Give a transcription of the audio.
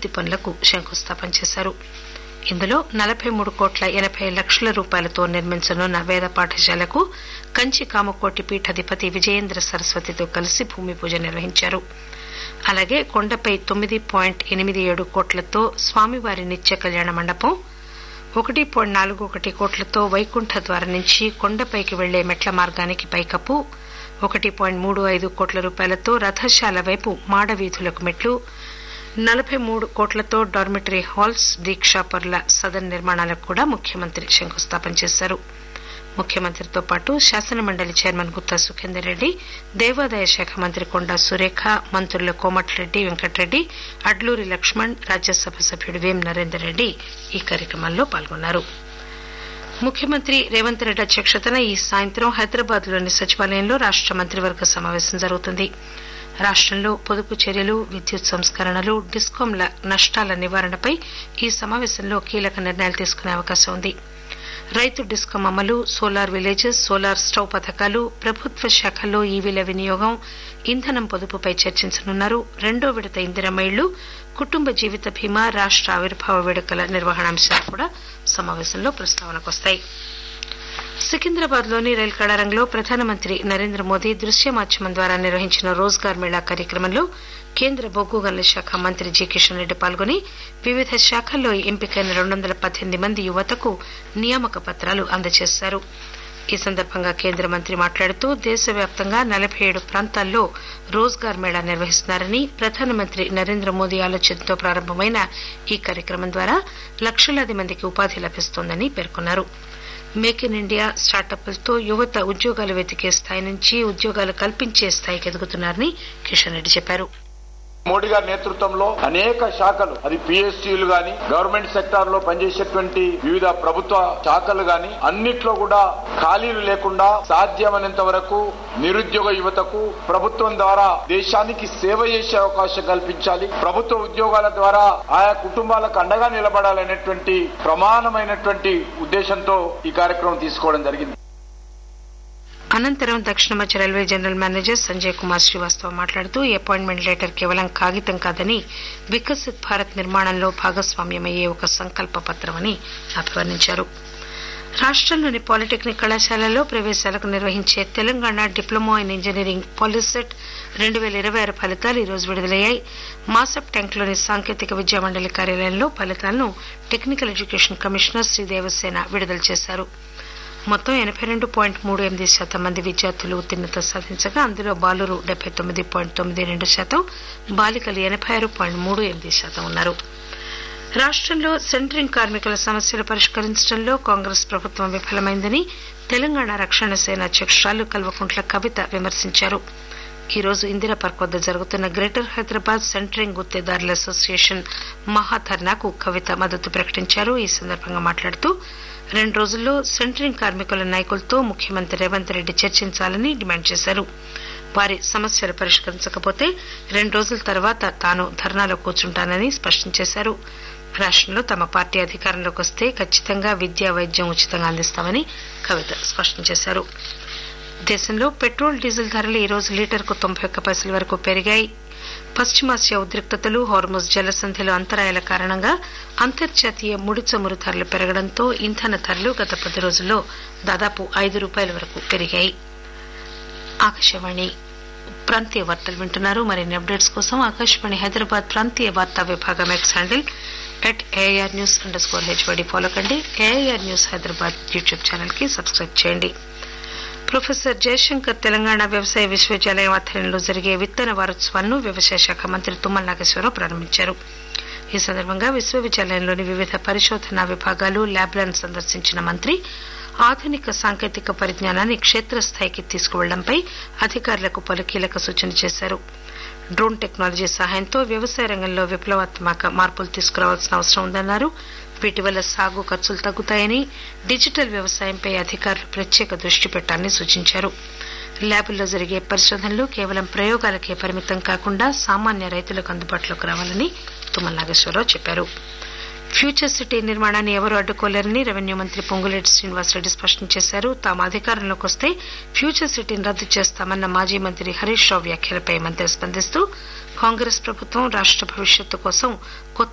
అభివృద్ది పనులకు శంకుస్థాపన చేశారు ఇందులో నలభై మూడు కోట్ల ఎనభై లక్షల రూపాయలతో నిర్మించనున్న వేద పాఠశాలకు కంచి కామకోటి పీఠాధిపతి విజయేంద్ర సరస్వతితో కలిసి భూమి పూజ నిర్వహించారు అలాగే కొండపై తొమ్మిది పాయింట్ ఎనిమిది ఏడు కోట్లతో స్వామివారి నిత్య కళ్యాణ మండపం ఒకటి పాయింట్ నాలుగు ఒకటి కోట్లతో వైకుంఠ ద్వారం నుంచి కొండపైకి వెళ్లే మెట్ల మార్గానికి పైకప్పు ఒకటి పాయింట్ మూడు ఐదు కోట్ల రూపాయలతో రథశాల వైపు మాడ వీధులకు మెట్లు నలభై మూడు కోట్లతో డార్మిటరీ హాల్స్ దీక్షాపరుల సదన్ నిర్మాణాలకు కూడా ముఖ్యమంత్రి శంకుస్థాపన చేశారు ముఖ్యమంత్రితో పాటు శాసనమండలి చైర్మన్ గుత్తా సుఖేందర్ రెడ్డి దేవాదాయ శాఖ మంత్రి కొండా సురేఖ మంత్రులు కోమటిరెడ్డి వెంకటరెడ్డి అడ్లూరి లక్ష్మణ్ రాజ్యసభ సభ్యుడు వేం నరేందర్ రెడ్డి ఈ కార్యక్రమంలో పాల్గొన్నారు ముఖ్యమంత్రి రేవంత్ రెడ్డి అధ్యక్షతన ఈ సాయంత్రం హైదరాబాద్ లోని సచివాలయంలో రాష్ట మంత్రివర్గ సమావేశం జరుగుతుంది రాష్టంలో పొదుపు చర్యలు విద్యుత్ సంస్కరణలు డిస్కాంల నష్టాల నివారణపై ఈ సమావేశంలో కీలక నిర్ణయాలు తీసుకునే అవకాశం ఉంది రైతు డిస్కం అమలు సోలార్ విలేజెస్ సోలార్ స్టవ్ పథకాలు ప్రభుత్వ శాఖల్లో ఈవీల వినియోగం ఇంధనం పొదుపుపై చర్చించనున్నారు రెండో విడత ఇందిరమ్మ ఇళ్లు కుటుంబ జీవిత బీమా రాష్ట ఆవిర్భావ వేడుకల నిర్వహణాంశాలు కూడా సమావేశంలో ప్రస్తావనకొస్తాయి సికింద్రాబాద్ లోని రైల్ కళారంలో ప్రధానమంత్రి నరేంద్ర మోదీ దృశ్య మాధ్యమం ద్వారా నిర్వహించిన రోజ్గార్ మేళా కార్యక్రమంలో కేంద్ర బొగ్గు గనుల శాఖ మంత్రి జి కిషన్ రెడ్డి పాల్గొని వివిధ శాఖల్లో ఎంపికైన రెండు వందల పద్దెనిమిది మంది యువతకు నియామక పత్రాలు అందజేశారు ఈ సందర్భంగా కేంద్ర మంత్రి మాట్లాడుతూ దేశవ్యాప్తంగా నలభై ఏడు ప్రాంతాల్లో రోజ్గార్ మేళా నిర్వహిస్తున్నారని ప్రధానమంత్రి నరేంద్ర మోదీ ఆలోచనతో ప్రారంభమైన ఈ కార్యక్రమం ద్వారా లక్షలాది మందికి ఉపాధి లభిస్తోందని పేర్కొన్నారు మేక్ ఇన్ ఇండియా స్టార్టప్లతో యువత ఉద్యోగాలు వెతికే స్థాయి నుంచి ఉద్యోగాలు కల్పించే స్థాయికి ఎదుగుతున్నారని కిషన్ రెడ్డి చెప్పారు మోడీ గారి నేతృత్వంలో అనేక శాఖలు అది పిఎస్సీలు గాని గవర్నమెంట్ సెక్టార్ లో పనిచేసేటువంటి వివిధ ప్రభుత్వ శాఖలు గాని అన్నిట్లో కూడా ఖాళీలు లేకుండా సాధ్యమైనంత వరకు నిరుద్యోగ యువతకు ప్రభుత్వం ద్వారా దేశానికి సేవ చేసే అవకాశం కల్పించాలి ప్రభుత్వ ఉద్యోగాల ద్వారా ఆయా కుటుంబాలకు అండగా నిలబడాలనేటువంటి ప్రమాణమైనటువంటి ఉద్దేశంతో ఈ కార్యక్రమం తీసుకోవడం జరిగింది అనంతరం దక్షిణ మధ్య railway general manager Sanjay Kumar Srivastava మాట్లాడుతూ ఈ అపాయింట్మెంట్ లెటర్ కేవలం కాగితం కాదని వికసిత్ భారత్ నిర్మాణంలో భాగస్వామ్యమయ్యే ఒక సంకల్ప పత్రమని అభివర్ణించారు రాష్టంలోని పాలిటెక్నిక్ కళాశాలల్లో ప్రవేశాలకు నిర్వహించే Telangana diploma in engineering Polycet రెండు పేల ఇరవై ఆరు ఫలితాలు ఈ రోజు విడుదలయ్యాయి మాసప్ ట్యాంక్లోని సాంకేతిక విద్యా మండలి కార్యాలయంలో ఫలితాలను technical education commissioner Shri Devasena విడుదల చేశారు మొత్తం ఎనబై రెండు పాయింట్ మూడు ఎనిమిది శాతం మంది విద్యార్థులు ఉత్తీర్ణత సాధించగా అందులో బాలురు డెబ్బై తొమ్మిది పాయింట్ తొమ్మిది రెండు శాతం బాలికలు ఎనబై ఆరు పాయింట్ మూడు ఎనిమిది శాతం ఉన్నారు రాష్టంలో సెంటరింగ్ కార్మికుల సమస్యలు పరిష్కరించడంలో కాంగ్రెస్ ప్రభుత్వం విఫలమైందని తెలంగాణ రక్షణ సేన అధ్యకురాలు కల్వకుంట్ల కవిత విమర్శించారు ఈ రోజు ఇందిరా పార్క్ వద్ద జరుగుతున్న గ్రేటర్ హైదరాబాద్ సెంటరింగ్ గుత్తేదారుల అసోసియేషన్ మహాధర్నాకు కవిత మద్దతు ప్రకటించారు ఈ సందర్భంగా మాట్లాడుతూ రెండు రోజుల్లో సెంటరింగ్ కార్మికుల నాయకులతో ముఖ్యమంత్రి రేవంత్ రెడ్డి చర్చించాలని డిమాండ్ చేశారు వారి సమస్యలు పరిష్కరించకపోతే రెండు రోజుల తర్వాత తాను ధర్నాలో కూర్చుంటానని స్పష్టం చేశారు రాష్టంలో తమ పార్టీ అధికారంలోకి వస్తే ఖచ్చితంగా విద్యా వైద్యం ఉచితంగా అందిస్తామని కవిత స్పష్టం చేశారు దేశంలో పెట్రోల్ డీజిల్ ధరలు ఈ రోజు లీటర్కు తొంభై ఒక్క పైసల వరకు పెరిగాయి పశ్చిమాసియా ఉద్రిక్తతలు హార్మోజ్ జలసంధిలో అంతరాయాల కారణంగా అంతర్జాతీయ ముడి చమురు ధరలు పెరగడంతో ఇంధన ధరలు గత పది రోజుల్లో దాదాపు ఐదు రూపాయల వరకు పెరిగాయి ఆకాశవాణి ప్రాంతీయ వార్తలు వింటున్నారు మరిన్ని అప్డేట్స్ కోసం ఆకాశవాణి హైదరాబాద్ ప్రాంతీయ వార్తా విభాగం X handle at AIR news underscore HYD follow కండి AIR news Hyderabad YouTube channel కి సబ్స్క్రైబ్ చేయండి ప్రొఫెసర్ జయశంకర్ తెలంగాణ వ్యవసాయ విశ్వవిద్యాలయం ఆధ్వర్యంలో జరిగే విత్తన వారోత్సవాలను వ్యవసాయ శాఖ మంత్రి తుమ్మల నాగేశ్వరరావు ప్రారంభించారు ఈ సందర్భంగా విశ్వవిద్యాలయంలోని వివిధ పరిశోధనా విభాగాలు ల్యాబ్లను సందర్శించిన మంత్రి ఆధునిక సాంకేతిక పరిజ్ఞానాన్ని క్షేత్రస్థాయికి తీసుకువెళ్లడంపై అధికారులకు పలు కీలక సూచనలు చేశారు డ్రోన్ టెక్నాలజీ సహాయంతో వ్యవసాయ రంగంలో విప్లవాత్మక మార్పులు తీసుకురావాల్సిన అవసరం ఉందన్నారు వీటి వల్ల సాగు ఖర్చులు తగ్గుతాయని డిజిటల్ వ్యవసాయంపై అధికారులు ప్రత్యేక దృష్టి పెట్టాలని సూచించారు ల్యాబుల్లో జరిగే పరిశోధనలు కేవలం ప్రయోగాలకే పరిమితం కాకుండా సామాన్య రైతులకు అందుబాటులోకి రావాలని తుమ్మల నాగేశ్వరరావు చెప్పారు ఫ్యూచర్ సిటీ నిర్మాణాన్ని ఎవరూ అడ్డుకోలేరని రెవెన్యూ మంత్రి పొంగులేటి శ్రీనివాసరెడ్డి స్పష్టం చేశారు తాము అధికారంలోకి వస్తే ఫ్యూచర్ సిటీని రద్దు చేస్తామన్న మాజీ మంత్రి హరీష్ రావు వ్యాఖ్యలపై మంత్రి స్పందిస్తూ కాంగ్రెస్ ప్రభుత్వం రాష్ట భవిష్యత్తు కోసం కొత్త